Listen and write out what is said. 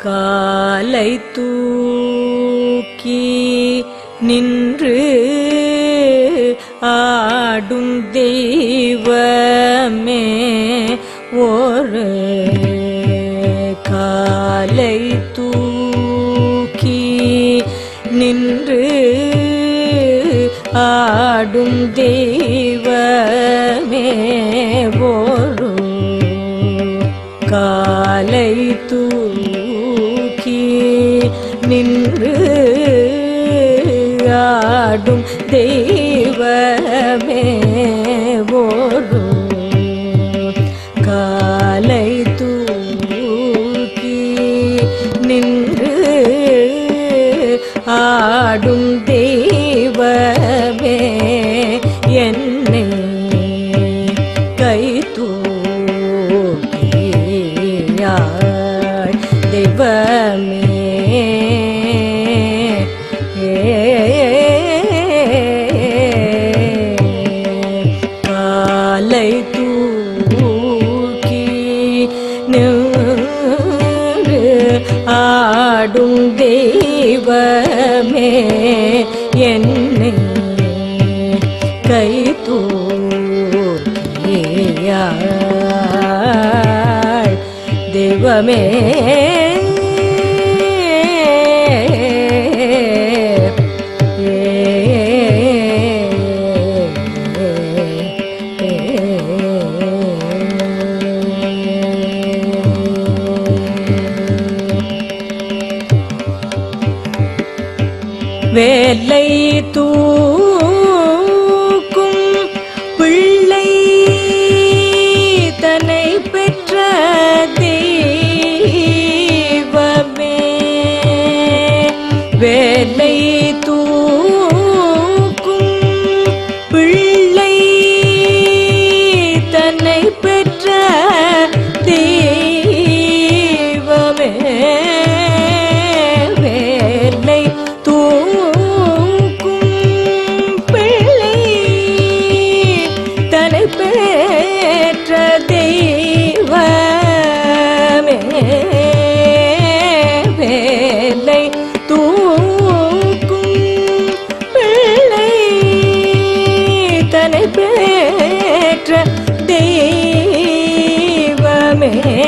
காலை தூக்கி நின்று ஆடும் தெய்வமே ஒரு காலை தூக்கி நின்று ஆடும் தெய்வமே ஒரு காலை தூக்கி நின்று ஆடும் தெய்வமே ஒரு காலை தூக்கி நின்று ஆடும் தெய்வமே என்னை கை தூக்கியாய் தெய்வமே காலை தூக்கி நின்று ஆடும் தெய்வமே என்னை கை தூக்கியாய் தெய்வமே வேலை தூக்கும் பிள்ளை தன்னை பெற்ற தெய்வமே வேலை தூக்கும் பிள்ளை தன்னை பெற்ற தெய்வமே வேலை தூக்கும் பிள்ளை தன்னை பெற்ற தெய்வமே வேலை தூக்கும் பிள்ளை தன்னை பெற்ற தெய்வமே